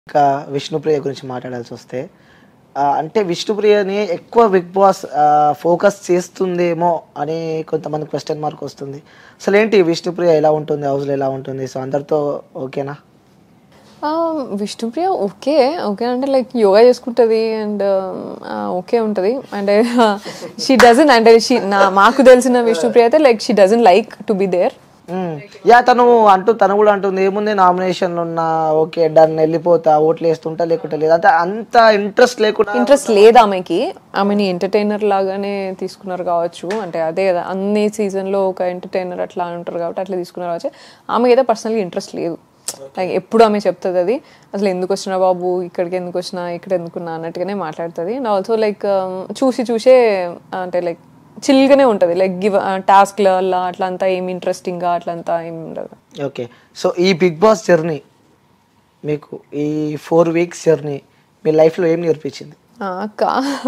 ఇంకా విష్ణుప్రియ గురించి మాట్లాడాల్సి వస్తే ఆ, అంటే విష్ణుప్రియని ఎక్కువ బిగ్ బాస్ ఫోకస్ చేస్తుందేమో అని కొంతమంది క్వశ్చన్ మార్క్ వస్తుంది అసలు ఏంటి విష్ణుప్రియ ఎలా ఉంటుంది హౌస్లో ఎలా ఉంటుంది సో అందరితో ఓకేనా ఆ, విష్ణుప్రియ ఓకే ఓకే అంటే లైక్ యోగా చేసుకుంటుంది అండ్ ఓకే ఉంటుంది అంటే షీ డజన్ అంటే షీ నా మాకు తెలిసిన విష్ణుప్రియ అయితే like she doesn't like to be there hmm. Yeah తను అంటూ తను కూడా అంటుంది ఏముంది నామినేషన్లు ఉన్నా ఓకే డన్ వెళ్ళిపోతా ఓట్లు వేస్తుంటా లేకుంటే లేదు అంటే అంత ఇంట్రెస్ట్ లేకుండా ఇంట్రెస్ట్ లేదు ఆమెకి ఆమెని ఎంటర్టైనర్ లాగానే తీసుకున్నారు కావచ్చు అంటే అదే కదా అన్ని సీజన్లో ఒక ఎంటర్టైనర్ అట్లా ఉంటారు కాబట్టి అట్లా తీసుకున్నారు కావచ్చు ఆమెకి అయితే పర్సనల్గా ఇంట్రెస్ట్ లేదు లైక్ ఎప్పుడు ఆమె చెప్తుంది అది అసలు ఎందుకు వచ్చినా బాబు ఇక్కడికి ఎందుకు వచ్చినా ఇక్కడ ఎందుకున్నా అన్నట్టుగానే మాట్లాడుతుంది అండ్ ఆల్సో లైక్ చూసి చూసే అంటే లైక్ చిల్గానే ఉంటుంది లైక్ గివ్ టాస్క్ల అట్లా అంతా ఏమి ఇంట్రెస్టింగ్గా అట్లంతా ఏమి ఉండదు ఓకే సో ఈ బిగ్ బాస్ జర్నీ మీకు ఈ ఫోర్ వీక్స్ జర్నీ మీ లైఫ్లో ఏం నేర్పించింది ఆ, అక్క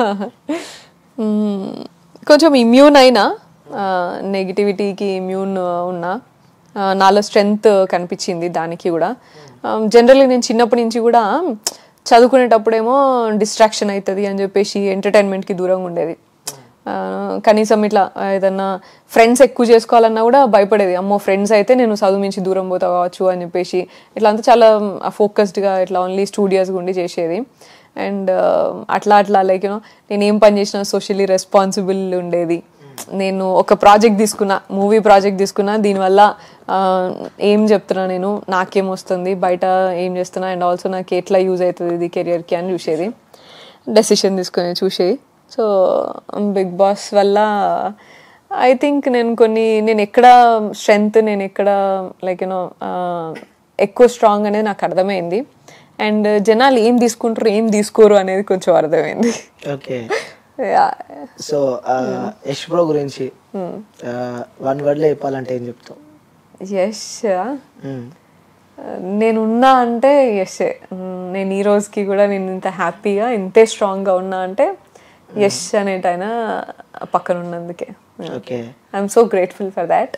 మ్మ్. కొంచెం ఇమ్యూన్ అయినా నెగిటివిటీకి ఇమ్యూన్ ఉన్నా ఆ, నాలో స్ట్రెంగ్త్ కనిపించింది దానికి కూడా జనరల్లీ నేను చిన్నప్పటి నుంచి కూడా చదువుకునేటప్పుడేమో డిస్ట్రాక్షన్ అవుతుంది అని చెప్పేసి ఎంటర్టైన్మెంట్కి దూరంగా ఉండేది ఆ, కనీసం ఇట్లా ఏదన్నా ఫ్రెండ్స్ ఎక్కువ చేసుకోవాలన్నా కూడా భయపడేది అమ్మో ఫ్రెండ్స్ అయితే నేను చదువు నుంచి దూరం పోతా కావచ్చు అని చెప్పేసి ఇట్లా అంతా చాలా ఫోకస్డ్గా ఇట్లా ఓన్లీ స్టూడియోస్గా ఉండి చేసేది అండ్ అట్లా అట్లా లైక్ యూనో నేను ఏం పని చేసినా సోషల్లీ రెస్పాన్సిబుల్ ఉండేది నేను ఒక ప్రాజెక్ట్ తీసుకున్నా మూవీ ప్రాజెక్ట్ తీసుకున్నా దీనివల్ల ఆ, ఏం చెప్తున్నా నేను నాకేం వస్తుంది బయట ఏం చేస్తున్నా అండ్ ఆల్సో నాకు ఎట్లా యూజ్ అవుతుంది ఇది కెరియర్కి అని చూసేది డెసిషన్ తీసుకొని చూసేది సో బిగ్ బాస్ వల్ల ఐ థింక్ నేను కొన్ని నేను ఎక్కడ స్ట్రెంగ్త్ నేను ఎక్కడ లైక్ యూనో ఎక్కువ స్ట్రాంగ్ అనేది నాకు అర్థమైంది అండ్ జనాలు ఏం తీసుకుంటారు ఏం తీసుకోరు అనేది కొంచెం అర్థమైంది okay Yeah. So Yash bro గురించి వన్ వర్డ్లో చెప్పాలంటే ఏం చెప్తావు యష్ మ్మ్. నేనున్నా అంటే యష్ నేను ఈ రోజుకి కూడా నేను ఇంత హ్యాపీగా ఇంతే స్ట్రాంగ్గా ఉన్నా అంటే యష్ అనేటైనా పక్కన ఉన్నందుకే okay I'm so grateful for that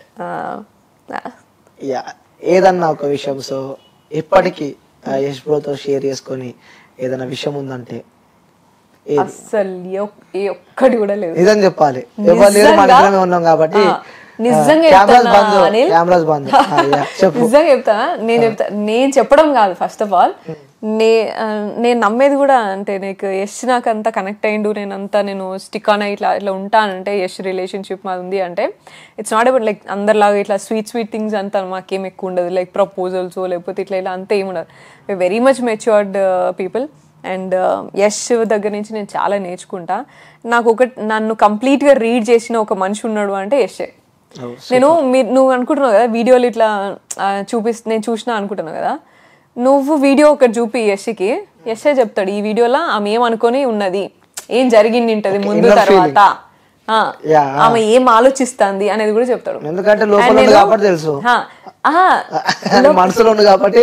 yeah ఏదన్నా ఒక విషయం సో ఇప్పటికీ ఆ, యష్ బ్రోతో షేర్ చేసుకొని ఏదైనా విషయం ఉందంటే ఏది అస్సలు ఏ ఒక్- ఏ ఒక్కటి కూడా లేదు నిజం చెప్పాలి ఎవరు లేరు మన నిజంగా? ఇద్దరమే ఉన్నాం కాబట్టి ఆ, నిజంగా కెమెరాస్ చెప్తున్నా, బంద్ అనిల్. కెమెరాస్ బంద్ ఆ, యా, చెప్పు నిజంగా చెప్తా నేను చెప్తా నేను చెప్పడం కాదు ఫస్ట్ ఆఫ్ ఆల్ నే ఆ, నేను నమ్మేది కూడా అంటే నీకు యష్ నాకు అంత కనెక్ట్ అయ్యిండు నేను అంతా నేను స్టిక్ ఆన్ ఇట్లా ఇట్లా ఉంటానంటే యష్ రిలేషన్షిప్ మాది ఉంది అంటే ఇట్స్ నాట్ అబౌట్ లైక్ అందరిలాగా ఇట్లా స్వీట్ స్వీట్ థింగ్స్ అంతా మాకేం ఎక్కువ ఉండదు లైక్ ప్రపోజల్స్ లేకపోతే ఇట్లా ఇలా అంతా ఏమి ఉండదు very much matured people and Yash దగ్గర నుంచి నేను చాలా నేర్చుకుంటా నాకు ఒక నన్ను కంప్లీట్గా రీడ్ చేసిన ఒక మనిషి ఉన్నాడు అంటే యషే నేను మీరు నువ్వు అనుకుంటున్నావు కదా వీడియోలు ఇట్లా ఆ, చూపిస్ నేను చూసినా అనుకుంటున్నావు కదా నువ్వు వీడియో ఒకటి చూపి యశ్కి యశ్ఏ చెప్తాడు ఈ వీడియోలో ఆమె ఏమనుకొని ఉన్నది ఏం జరిగింది ఉంటది ముందు inner తర్వాత ఆ, Yeah. ఆమె ఏం ఆలోచిస్తుంది అనేది కూడా చెప్తాడు ఎందుకంటే లోపల And ఉంది నేను- కాబట్టి తెలుసు ఆ, ఆ, మనసులో ఉంది కాబట్టి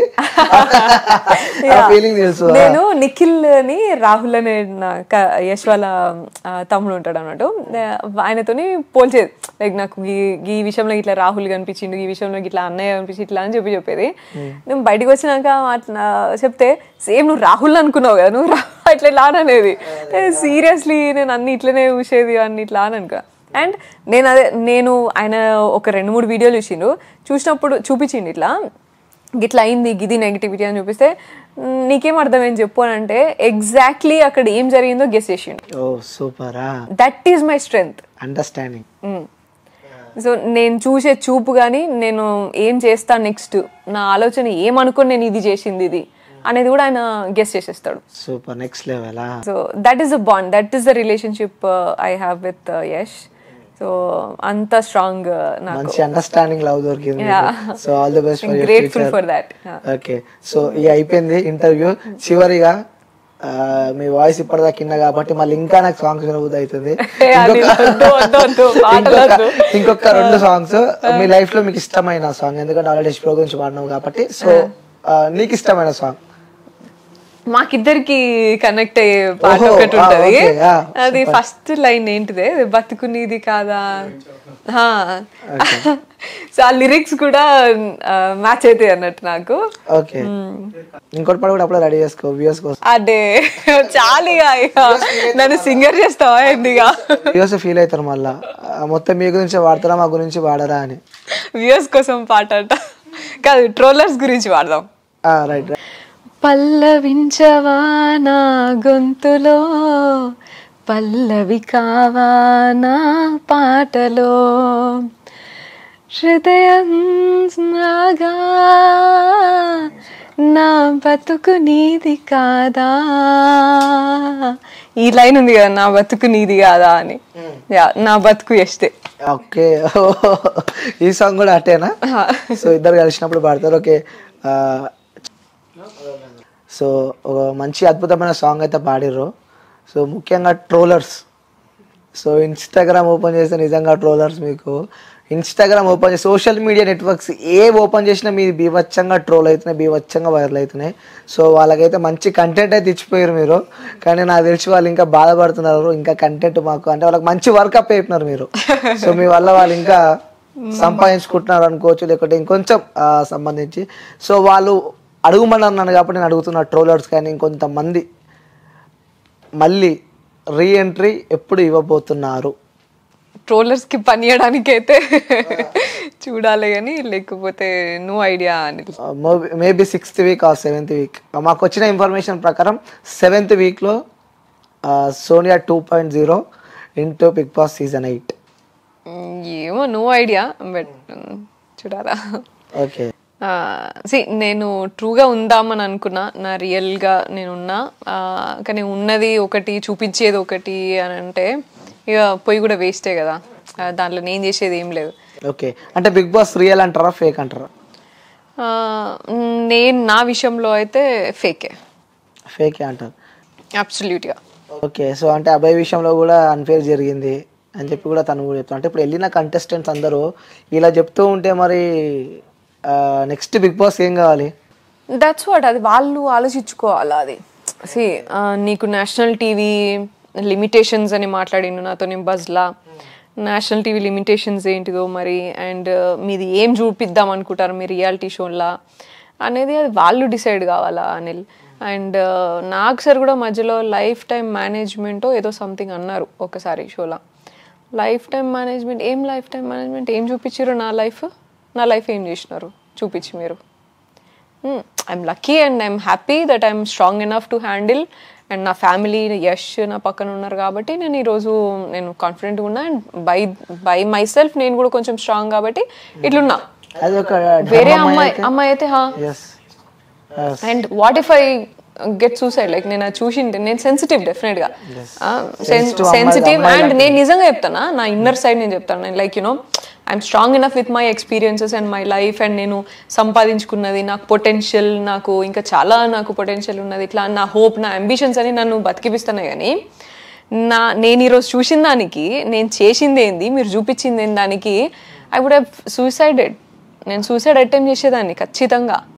ఆ Yeah. ఫీలింగ్ తెలుసు నేను నిఖిల్ అని రాహుల్ అనే నా క- యశ్ వాళ్ళ ఆ, తమ్ముడు ఉంటాడు అన్నట్టు ఆయనతోని పోల్చేది లైక్ నాకు ఈ ఈ విషయంలో ఇట్లా రాహుల్ కనిపించిండు ఈ విషయంలో ఇట్లా అన్నయ్య కనిపించి ఇట్లా అని చెప్పి చెప్పేది నేను బయటకు వచ్చినాక అట్లా చెప్తే సేమ్ నువ్వు రాహుల్ అనుకున్నావు కదా నువ్వు రా ఇట్లా ఇట్లా అని అనేది సీరియస్లీ నేను అన్ని ఇట్లనే చూసేది అన్ని ఇట్లా అని అనుకో అండ్ నేను అదే నేను ఆయన ఒక రెండు మూడు వీడియోలు చూసిండు చూసినప్పుడు చూపించిండు ఇట్లా గిట్లా అయింది గిది నెగిటివిటీ అని చూపిస్తే "మ్, నీకేం అర్థమైంది చెప్పు అని అంటే ఎగ్జాక్ట్లీ అక్కడ ఏం జరిగిందో గెస్ చేసిండు ఓ సూపరా that is my strength understanding so నేను చూసే చూపు కానీ నేను ఏం చేస్తా నెక్స్ట్ నా ఆలోచన ఏమనుకొని నేను ఇది చేసింది ఇది అనేది కూడా ఆయన గెస్ చేసేస్తాడు సూపర్ నెక్స్ట్ లెవెలా so that is the bond that is the relationship I have with Yash so అంత స్ట్రాంగ్ నాకు మంచి అండర్స్టాండింగ్ లవ్ దొరికింది Yeah. So all the best for your grateful for that okay so ఇది అయిపోయింది interview చివరిగా ఆ, మీ voice ఇప్పటిదాకా కింద కాబట్టి మళ్ళీ ఇంకా నాకు సాంగ్స్ వినబుద్ధి అవుతుంది అది ఇంకొక- వద్దు, వద్దు, వద్దు, పాటలు ఇంకొక- వద్దు. ఇంకొక రెండు సాంగ్స్ మీ లైఫ్ లో మీకు ఇష్టమైన సాంగ్ ఎందుకంటే ఆల్రెడీ ప్రో గురించి పాడినావు కాబట్టి సో నీకు ఇష్టమైన సాంగ్ మాకిద్దరికి కనెక్ట్ అయ్యే పాట ఓహో, ఒకటి ఆ, ఉంటది ఓకే, ఆ, అది ఫస్ట్ లైన్ ఏంటిదే బతుకునేది కాదా సో ఆ లిరిక్స్ కూడా మ్యాచ్ అవుతాయి అన్నట్టు నాకు ఓకే ఇంకోటి పాట కూడా అప్పుడే రెడీ చేసుకో వ్యూస్ కోసం అదే చాలిగా ఇక నన్ను సింగర్ చేస్తావా ఏందిగా వ్యూస్ ఫీల్ అవుతారు మళ్ళా ఆ, మొత్తం మీ గురించి వాడతారా మా గురించి వాడరా అని వ్యూస్ కోసం పాట అంట కాదు ట్రోలర్స్ గురించి వాడదాం రైట్ రైట్ పల్లవించవా నా గొంతులో పల్లవి కావా నా పాటలో హృదయం నాగా నా బతుకు నీది కాదా ఈ లైన్ ఉంది కదా నా బతుకు నీది కాదా అని యా నా బతుకు ఎస్తే ఓకే ఈ సాంగ్ కూడా అట్టేనా సో ఇద్దరు కలిసినప్పుడు పాడతారు ఓకే సో ఒక మంచి అద్భుతమైన సాంగ్ అయితే పాడిర్రు సో ముఖ్యంగా ట్రోలర్స్ సో ఇన్స్టాగ్రామ్ ఓపెన్ చేస్తే నిజంగా ట్రోలర్స్ మీకు ఇన్స్టాగ్రామ్ ఓపెన్ చేసి సోషల్ మీడియా నెట్వర్క్స్ ఏ ఓపెన్ చేసినా మీరు బీభత్సంగా ట్రోల్ అవుతున్నాయి బీభత్సంగా వైరల్ అవుతున్నాయి సో వాళ్ళకైతే మంచి కంటెంట్ అయితే ఇచ్చిపోయారు మీరు కానీ నాకు తెలిసి వాళ్ళు ఇంకా బాధపడుతున్నారు ఇంకా కంటెంట్ మాకు అంటే వాళ్ళకి మంచి వర్క్ అప్ అయిపోయినారు మీరు సో మీ వల్ల వాళ్ళు ఇంకా సంపాదించుకుంటున్నారు అనుకోవచ్చు లేకపోతే ఇంకొంచెం ఆ, సంబంధించి సో వాళ్ళు అడుగుమని అన్నాను కాబట్టి నేను అడుగుతున్నా ట్రోలర్స్ కానీ ఇంకొంతమంది మళ్ళీ రీ ఎంట్రీ ఎప్పుడు ఇవ్వబోతున్నారు ట్రోలర్స్ కి పని చేయడానికి అయితే చూడాలి కానీ లేకపోతే నో ఐడియా అని maybe sixth week or seventh week మాకు వచ్చిన ఇన్ఫర్మేషన్ ప్రకారం సెవెంత్ వీక్లో Sonia two point zero into Bigg Boss season eight ఏమో నో ఐడియా బట్ చూడాలా ఓకే సి నేను ట్రూగా ఉందామని అనుకున్నా నా రియల్గా నేను ఉన్నా ఆ, కానీ ఉన్నది ఒకటి చూపించేది ఒకటి అని అంటే ఇక పోయి కూడా వేస్టే కదా ఆ, దాంట్లో నేను చేసేది ఏం లేదు ఓకే అంటే బిగ్ బాస్ రియల్ అంటారా ఫేక్ అంటారా ఆ, నేను నా విషయంలో అయితే ఫేకే ఫేకే అంటారు అబ్సల్యూట్గా ఓకే సో అంటే అబ్బాయి విషయంలో కూడా అన్ఫేర్ జరిగింది అని చెప్పి కూడా తను కూడా చెప్తాను అంటే ఇప్పుడు వెళ్ళిన కంటెస్టెంట్స్ అందరూ ఇలా చెప్తూ ఉంటే మరి నెక్స్ట్ బిగ్ బాస్ ఏం కావాలి దట్స్ వాట్ అది వాళ్ళు ఆలోచించుకోవాలి అది సి నీకు నేషనల్ టీవీ లిమిటేషన్స్ అని మాట్లాడిండు నాతో నేను బజ్లా నేషనల్ టీవీ లిమిటేషన్స్ ఏంటిదో మరి అండ్ మీది ఏం చూపిద్దాం అనుకుంటారు మీ రియాలిటీ షోలా అనేది అది వాళ్ళు డిసైడ్ కావాలా అనిల్ అండ్ నాకు సార్ కూడా మధ్యలో లైఫ్ టైం మేనేజ్మెంట్ ఏదో సంథింగ్ అన్నారు ఒకసారి షోలా లైఫ్ టైం మేనేజ్మెంట్ ఏం లైఫ్ టైం మేనేజ్మెంట్ ఏం చూపించారు నా లైఫ్ నా లైఫ్ ఏం చేసినారు చూపించి మీరు I'm lucky and I'm happy that I'm strong enough to handle and నా ఫ్యామిలీ యష్ నా పక్కన ఉన్నారు కాబట్టి నేను ఈరోజు నేను కాన్ఫిడెంట్గా ఉన్నా and bye bye myself నేను కూడా కొంచెం స్ట్రాంగ్ కాబట్టి ఇట్లున్నా అది ఒక వేరే అమ్మాయి అమ్మాయి అయితే హా yes and what if I get suicide like నేను అది చూసింటే నేను సెన్సిటివ్ డెఫినెట్ గా సెన్సిటివ్ అండ్ నేను నిజంగా చెప్తానా నా ఇన్నర్ సైడ్ నేను చెప్తాను నేను like you know I'm strong enough with my experiences and my life and నేను సంపాదించుకున్నది నాకు పొటెన్షియల్ నాకు ఇంకా చాలా నాకు పొటెన్షియల్ ఉన్నది ఇట్లా నా హోప్ నా అంబిషన్స్ అని నన్ను బతికిపిస్తున్నాయి కానీ నా నేను ఈరోజు చూసిన దానికి నేను చేసింది ఏంది మీరు చూపించింది ఏంది దానికి ఐ వుడ్ హ్యావ్ సూసైడెడ్ నేను సూసైడ్ అటెంప్ట్ చేసేదాన్ని ఖచ్చితంగా